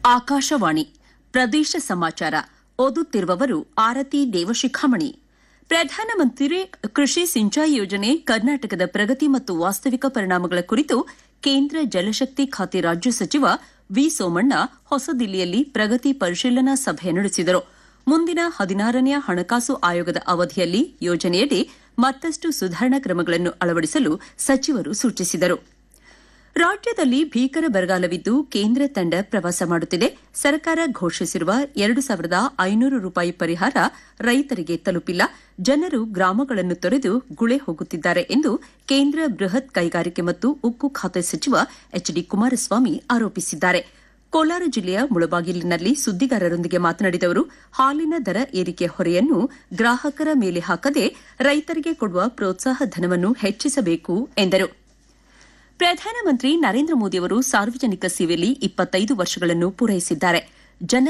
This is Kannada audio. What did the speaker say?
ಆಕಾಶವಾಣಿ ಪ್ರದೇಶ ಸಮಾಚಾರ ಓದುತ್ತಿರುವವರು ಆರತಿ ದೇವಶಿಖಾಮಣಿ ಪ್ರಧಾನಮಂತ್ರಿ ಕೃಷಿ ಸಿಂಚಾಯಿ ಯೋಜನೆ ಕರ್ನಾಟಕದ ಪ್ರಗತಿ ಮತ್ತು ವಾಸ್ತವಿಕ ಪರಿಣಾಮಗಳ ಕುರಿತು ಕೇಂದ್ರ ಜಲಶಕ್ತಿ ಖಾತೆ ರಾಜ್ಯ ಸಚಿವ ವಿ ಸೋಮಣ್ಣ ಹೊಸದಿಲ್ಲಿಯಲ್ಲಿ ಪ್ರಗತಿ ಪರಿಶೀಲನಾ ಸಭೆ ನಡೆಸಿದರು ಮುಂದಿನ ಹದಿನಾರನೇ ಹಣಕಾಸು ಆಯೋಗದ ಅವಧಿಯಲ್ಲಿ ಯೋಜನೆಯಡಿ ಮತ್ತಷ್ಟು ಸುಧಾರಣಾ ಕ್ರಮಗಳನ್ನು ಅಳವಡಿಸಲು ಸಚಿವರು ಸೂಚಿಸಿದರು ರಾಜ್ಯದಲ್ಲಿ ಭೀಕರ ಬರಗಾಲವಿದ್ದು ಕೇಂದ್ರ ತಂಡ ಪ್ರವಾಸ ಮಾಡುತ್ತಿದೆ ಸರ್ಕಾರ ಘೋಷಿಸಿರುವ ಎರಡು ಸಾವಿರದ ಐನೂರು ರೂಪಾಯಿ ಪರಿಹಾರ ರೈತರಿಗೆ ತಲುಪಿಲ್ಲ ಜನರು ಗ್ರಾಮಗಳನ್ನು ತೊರೆದು ಗುಳೆ ಹೋಗುತ್ತಿದ್ದಾರೆ ಎಂದು ಕೇಂದ್ರ ಬೃಹತ್ ಕೈಗಾರಿಕೆ ಮತ್ತು ಉಕ್ಕು ಖಾತೆ ಸಚಿವ ಎಚ್ ಡಿ ಕುಮಾರಸ್ವಾಮಿ ಆರೋಪಿಸಿದ್ದಾರೆ ಕೋಲಾರ ಜಿಲ್ಲೆಯ ಮುಳಬಾಗಿಲಿನಲ್ಲಿ ಸುದ್ದಿಗಾರರೊಂದಿಗೆ ಮಾತನಾಡಿದ ಅವರು ಹಾಲಿನ ದರ ಏರಿಕೆ ಹೊರೆಯನ್ನು ಗ್ರಾಹಕರ ಮೇಲೆ ಹಾಕದೆ ರೈತರಿಗೆ ಕೊಡುವ ಪ್ರೋತ್ಸಾಹ ಧನವನ್ನು ಹೆಚ್ಚಿಸಬೇಕು ಎಂದರು ಪ್ರಧಾನಮಂತ್ರಿ ನರೇಂದ್ರ ಮೋದಿಯವರು ಸಾರ್ವಜನಿಕ ಸೇವೆಯಲ್ಲಿ ಇಪ್ಪತ್ತೈದು ವರ್ಷಗಳನ್ನು ಪೂರೈಸಿದ್ದಾರೆ ಜನ